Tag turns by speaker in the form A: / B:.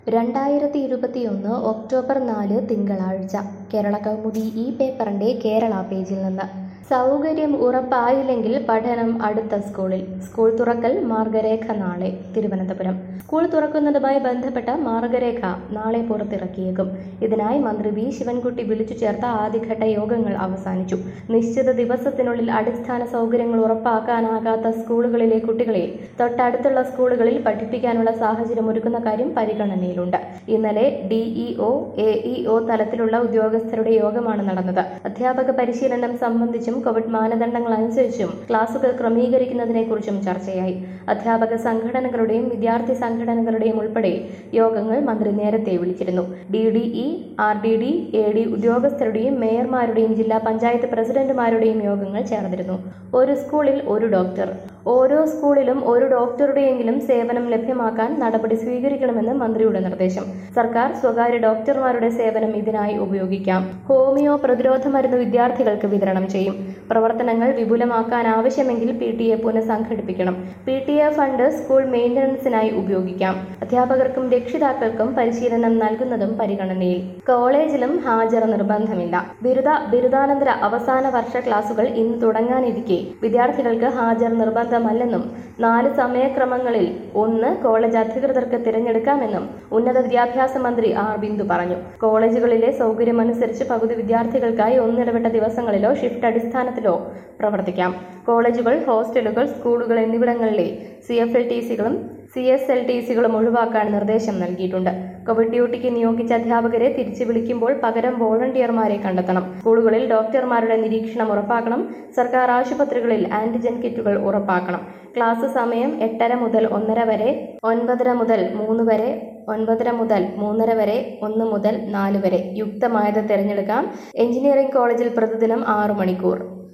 A: രണ്ടായിരത്തി ഇരുപത്തിയൊന്ന് ഒക്ടോബർ നാല് തിങ്കളാഴ്ച കേരള കൗമുദി ഈ പേപ്പറിന്റെ കേരള പേജിൽ നിന്ന് സൗകര്യം ഉറപ്പായില്ലെങ്കിൽ പഠനം അടുത്ത സ്കൂളിൽ സ്കൂൾ തുറക്കൽ മാർഗരേഖ നാളെ തിരുവനന്തപുരം സ്കൂൾ തുറക്കുന്നതുമായി ബന്ധപ്പെട്ട മാർഗരേഖ നാളെ പുറത്തിറക്കിയേക്കും ഇതിനായി മന്ത്രി വി ശിവൻകുട്ടി വിളിച്ചു ചേർത്ത ആദ്യഘട്ട യോഗങ്ങൾ അവസാനിച്ചു നിശ്ചിത ദിവസത്തിനുള്ളിൽ അടിസ്ഥാന സൗകര്യങ്ങൾ ഉറപ്പാക്കാനാകാത്ത സ്കൂളുകളിലെ കുട്ടികളെ തൊട്ടടുത്തുള്ള സ്കൂളുകളിൽ പഠിപ്പിക്കാനുള്ള സാഹചര്യം ഒരുക്കുന്ന കാര്യം പരിഗണനയിലുണ്ട് ഇന്നലെ ഡിഇഒ എഇഒ തലത്തിലുള്ള ഉദ്യോഗസ്ഥരുടെ യോഗമാണ് നടന്നത് അധ്യാപക പരിശീലനം സംബന്ധിച്ചും കോവിഡ് മാനദണ്ഡങ്ങൾ അനുസരിച്ചും ക്ലാസുകൾ ക്രമീകരിക്കുന്നതിനെക്കുറിച്ചും ചർച്ചയായി അധ്യാപക സംഘടനകളുടെയും വിദ്യാർത്ഥി സംഘടനകളുടെയും ഉൾപ്പെടെ യോഗങ്ങൾ മന്ത്രി നേരത്തെ വിളിച്ചിരുന്നു D D E R D D A D ഉദ്യോഗസ്ഥരുടെയും മേയർമാരുടെയും ജില്ലാ പഞ്ചായത്ത് പ്രസിഡന്റുമാരുടെയും യോഗങ്ങൾ ചേർന്നിരുന്നു ഒരു സ്കൂളിൽ ഒരു ഡോക്ടർ ഓരോ സ്കൂളിലും ഒരു ഡോക്ടറുടെയെങ്കിലും സേവനം ലഭ്യമാക്കാൻ നടപടി സ്വീകരിക്കണമെന്ന് മന്ത്രിയുടെ നിർദ്ദേശം സർക്കാർ സ്വകാര്യ ഡോക്ടർമാരുടെ സേവനം ഇതിനായി ഉപയോഗിക്കാം ഹോമിയോ പ്രതിരോധ മരുന്ന് വിദ്യാർത്ഥികൾക്ക് വിതരണം ചെയ്യും പ്രവർത്തനങ്ങൾ വിപുലമാക്കാൻ ആവശ്യമെങ്കിൽ പി ടി എ പുനഃസംഘടിപ്പിക്കണം P T A fund school മെയിന്റനൻസിനായി ഉപയോഗിക്കാം അധ്യാപകർക്കും രക്ഷിതാക്കൾക്കും പരിശീലനം നൽകുന്നതും പരിഗണനയിൽ കോളേജിലും ഹാജർ നിർബന്ധമില്ല ബിരുദ ബിരുദാനന്തര അവസാന വർഷ ക്ലാസുകൾ ഇന്ന് തുടങ്ങാനിരിക്കെ വിദ്യാർത്ഥികൾക്ക് ഹാജർ നിർബന്ധമല്ലെന്നും നാല് സമയക്രമങ്ങളിൽ ഒന്ന് കോളേജ് അധികൃതർക്ക് തിരഞ്ഞെടുക്കാമെന്നും ഉന്നത വിദ്യാഭ്യാസ മന്ത്രി ആർ ബിന്ദു പറഞ്ഞു കോളേജുകളിലെ സൗകര്യമനുസരിച്ച് പകുതി വിദ്യാർത്ഥികൾക്കായി ഒന്നിടവിട്ട ദിവസങ്ങളിലോ ഷിഫ്റ്റ് അടിസ്ഥാനത്തിലോ പ്രവർത്തിക്കാം കോളേജുകൾ ഹോസ്റ്റലുകൾ സ്കൂളുകൾ എന്നിവിടങ്ങളിലെ സി എഫ് എൽ ടി സികളും സി എസ് എൽ ടി സികളും ഒഴിവാക്കാൻ നിർദ്ദേശം നൽകിയിട്ടുണ്ട് കോവിഡ് ഡ്യൂട്ടിക്ക് നിയോഗിച്ച അധ്യാപകരെ തിരിച്ചു വിളിക്കുമ്പോൾ പകരം വോളണ്ടിയർമാരെ കണ്ടെത്തണം സ്കൂളുകളിൽ ഡോക്ടർമാരുടെ നിരീക്ഷണം ഉറപ്പാക്കണം സർക്കാർ ആശുപത്രികളിൽ ആന്റിജൻ കിറ്റുകൾ ഉറപ്പാക്കണം ക്ലാസ് സമയം എട്ടര മുതൽ ഒന്നര വരെ ഒൻപതര മുതൽ മൂന്ന് വരെ ഒൻപതര മുതൽ മൂന്നര വരെ ഒന്ന് മുതൽ നാല് വരെ യുക്തമായത് തിരഞ്ഞെടുക്കാം എഞ്ചിനീയറിംഗ് കോളേജിൽ പ്രതിദിനം ആറു മണിക്കൂർ